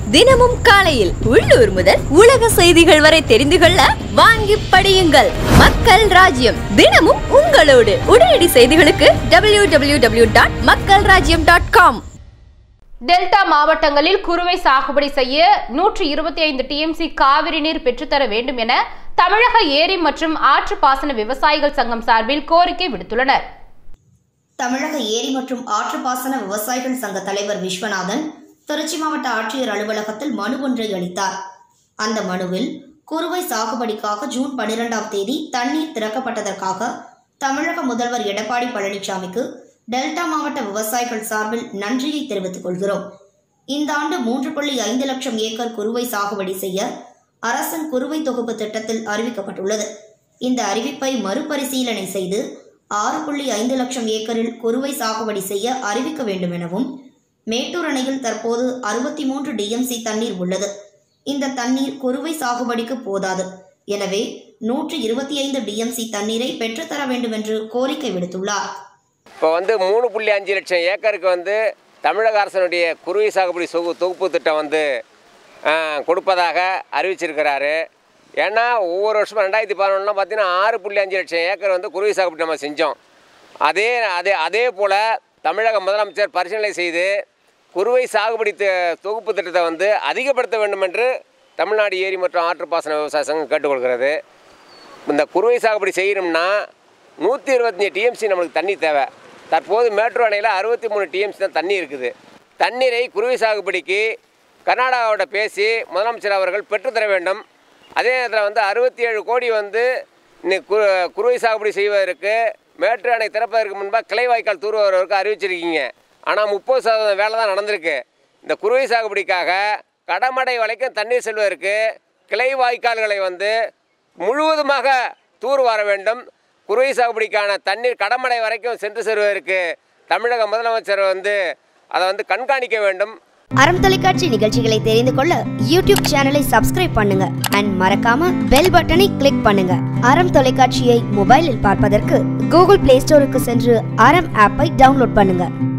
தினமும் காலையில் உள்ளூர் முதல் உலக செய்திகள் வரை தெரிந்து கொள்ள வாங்கி படியுங்கள் மக்கள் ராஜ்யம் தினமும் உங்களோடு உடனடி செய்திகளுக்கு டபிள்யூ டபிள்யூ டபிள்யூ டாட் மக்கள் ராஜ்யம் டாட் காம் டெல்டா மாவட்டங்களில் குறுவை சாகுபடி செய்ய நூற்றி இருபத்தி ஐந்து டிஎம்சி காவிரி நீர் பெற்றுத்தர வேண்டும் என தமிழக ஏரி மற்றும் ஆற்று பாசன விவசாயிகள் சங்கம் சார்பில் கோரிக்கை விடுத்துள்ளனர் தமிழக ஏரி மற்றும் ஆற்றுப்பாசன விவசாயிகள் சங்க தலைவர் விஸ்வநாதன் திருச்சி மாவட்ட ஆட்சியர் அலுவலகத்தில் மனு ஒன்றை அளித்தார் அந்த மனுவில் குறுவை சாகுபடிக்காக ஜூன் பனிரெண்டாம் தேதி தண்ணீர் திறக்கப்பட்டதற்காக தமிழக முதல்வர் எடப்பாடி பழனிசாமிக்கு டெல்டா மாவட்ட விவசாயிகள் சார்பில் நன்றியை தெரிவித்துக் கொள்கிறோம் இந்த ஆண்டு மூன்று புள்ளி ஐந்து லட்சம் ஏக்கர் குறுவை சாகுபடி செய்ய அரசின் குறுவை தொகுப்பு திட்டத்தில் அறிவிக்கப்பட்டுள்ளது இந்த அறிவிப்பை மறுபரிசீலனை செய்து ஆறு புள்ளி ஐந்து லட்சம் ஏக்கரில் குறுவை சாகுபடி செய்ய அறிவிக்க வேண்டும் எனவும் மேட்டூர் அணையில் தற்போது அறுபத்தி மூன்று டிஎம்சி தண்ணீர் உள்ளது இந்த தண்ணீர் குறுவை சாகுபடிக்கு போதாது எனவே நூற்று இருபத்தி ஐந்து டிஎம்சி தண்ணீரை பெற்றுத்தர வேண்டும் என்று கோரிக்கை விடுத்துள்ளார் இப்போ வந்து மூணு புள்ளி அஞ்சு லட்சம் ஏக்கருக்கு வந்து தமிழக அரசனுடைய குருவி சாகுபடி சொகு தொகுப்பு திட்டம் வந்து ஆ, கொடுப்பதாக அறிவிச்சிருக்கிறாரு ஏன்னா ஒவ்வொரு வருஷமும் ரெண்டாயிரத்தி பதினொன்றுலாம் பார்த்தீங்கன்னா ஆறு புள்ளி அஞ்சு லட்சம் ஏக்கர் வந்து குருவி சாகுபடி நம்ம செஞ்சோம் அதே அதே அதே போல் தமிழக முதலமைச்சர் பரிசீலனை செய்து குறுவை சாகுபடி தி- தொகுப்பு திட்டத்தை வந்து அதிகப்படுத்த வேண்டும் என்று தமிழ்நாடு ஏரி மற்றும் ஆற்றுப்பாசன விவசாய சங்கம் கேட்டுக்கொள்கிறது இந்த குறுவை சாகுபடி செய்யணும்னா நூற்றி இருபத்தஞ்சி டிஎம்சி நம்மளுக்கு தண்ணி தேவை தற்போது மேட்டூர் அணையில் அறுபத்தி மூணு டிஎம்சி தான் தண்ணி இருக்குது தண்ணீரை குறுவை சாகுபடிக்கு கர்நாடகாவோட பேசி முதலமைச்சர் அவர்கள் பெற்றுத்தர வேண்டும் அதே நேரத்தில் வந்து அறுபத்தி ஏழு கோடி வந்து இன்னைக்கு கு குறுவை சாகுபடி செய்வதற்கு மேட்டூர் அணை திறப்பதற்கு முன்பாக கிளை வாய்க்கால் தூர்வதற்கு அறிவிச்சிருக்கீங்க ஆனால் முப்பது சதவீதம் வேலை தான் நடந்திருக்கு இந்த குறுவை சாகுபடிக்காக கடமடை வரைக்கும் தண்ணீர் செல்வதற்கு கிளை வாய்க்கால்களை வந்து முழுவதுமாக தூர் வர வேண்டும் குறுவை சாகுபடிக்கான தண்ணீர் கடமடை வரைக்கும் சென்று செல்வதற்கு தமிழக முதலமைச்சர் வந்து அதை வந்து கண்காணிக்க வேண்டும் அறம் தொலைக்காட்சி நிகழ்ச்சிகளை தெரிந்து கொள்ள யூடியூப் சேனலை சப்ஸ்கிரைப் பண்ணுங்க அண்ட் மறக்காம பெல் பட்டனை கிளிக் பண்ணுங்க அறம் தொலைக்காட்சியை மொபைலில் பார்ப்பதற்கு கூகுள் பிளே ஸ்டோருக்கு சென்று அறம் ஆப்பை டவுன்லோட் பண்ணுங்க